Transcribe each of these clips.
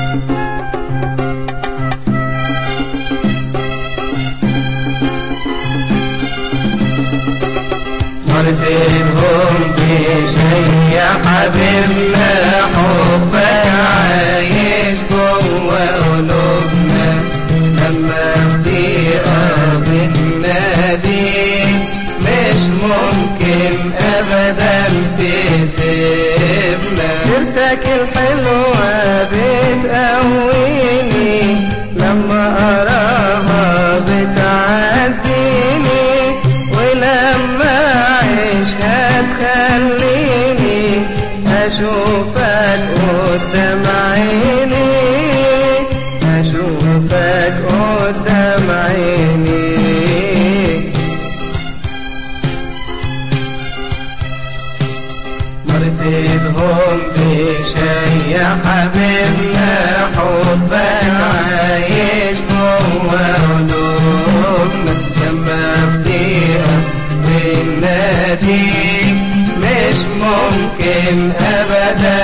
مرزقهم بشي يا حبيبنا حبك عايش جوا قلوبنا لما بضيقة بتنادي مش ممكن ابدا تسيبنا سيرتك الحلوة بتقويني لما اراها بتعزيني ولما اعيشها تخليني اشوفك قدام عيني اشوفك قدام عيني مرسيدهم بشي يا حبيبنا حبك عايش جوا قلوبنا لما بضيقة بناديك مش ممكن ابدا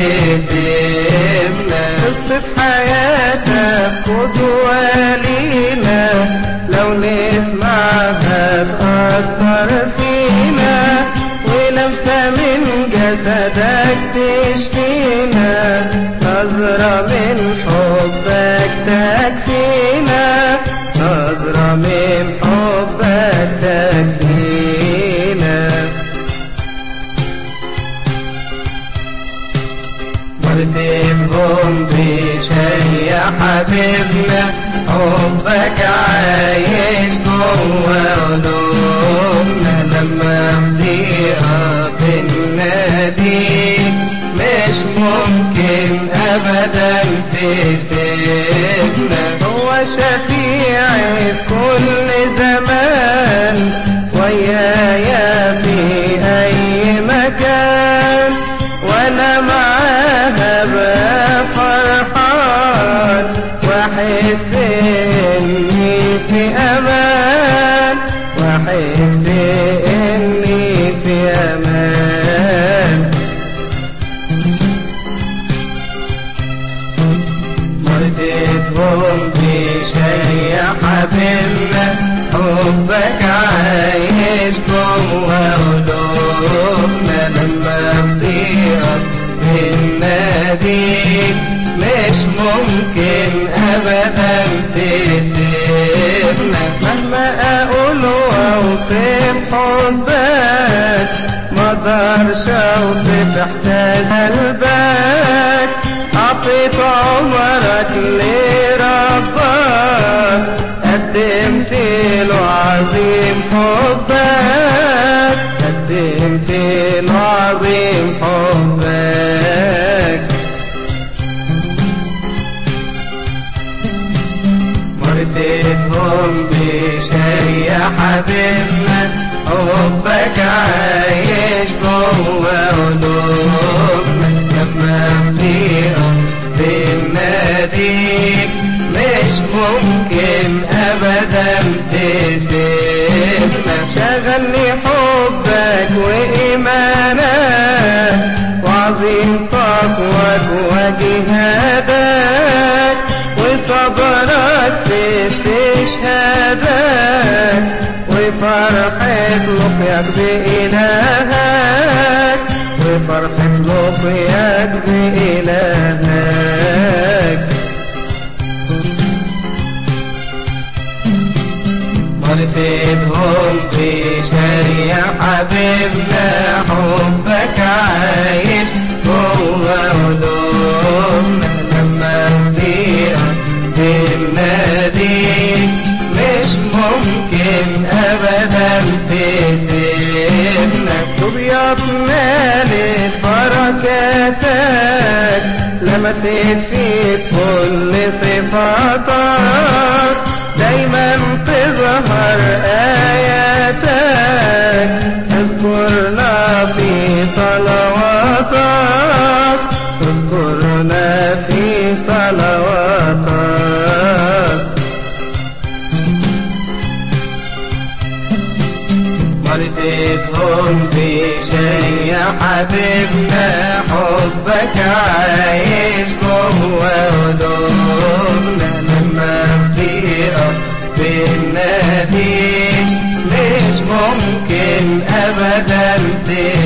تسيبنا قصة حياتك قدوة لينا لو نسمعها تأثر فينا ولمسة من جسدك تشفينا نظرة من حبك تكفينا نظرة من حبك تكفينا مرسيبهم بشي يا حبيبنا حبك عايش جوا قلوبنا لما بضيقة بناديك مش ممكن ابدا تسيبنا هو شفيعي في كل زمان ويايا في اي مكان وانا معاها بقى فرحان واحس اني في امان واحس اني في امان مرسيتهم بشي يا حبيبنا حبك عايش جوا قلوبنا لما بضيقة بناديك مش ممكن ابدا تسيبنا مهما اقول واوصف حبك ما اقدرش اوصف احساس قلبك عطيت عمرك لربك قدمت له عظيم حبك قدمت له عظيم حبك مرسيتهم بشي يا حبيبنا حبك عايش جوا قلوبنا لما بضيقة بناديك مش ممكن ابدا تسيبنا شغلني حبك وايمانك وعظيم تقواك وجهادك وصبرك في استشهادك وفرحة لقياك بإلهك وفرحة لقياك بإلهك مرسيدهم في شريع حبيبنا حبك عايش جوا قلوبنا لما بضيقة بناديك مش ممكن ابدا تسيبنا طوبيات مالت بركاتك لمست فيك كل صفاتك دايما تظهر آياتك اذكرنا في صلواتك اذكرنا في صلواتك مرسيتهم في شي يا حبيبنا حبك عايش جوا ممكن أبدا تنسى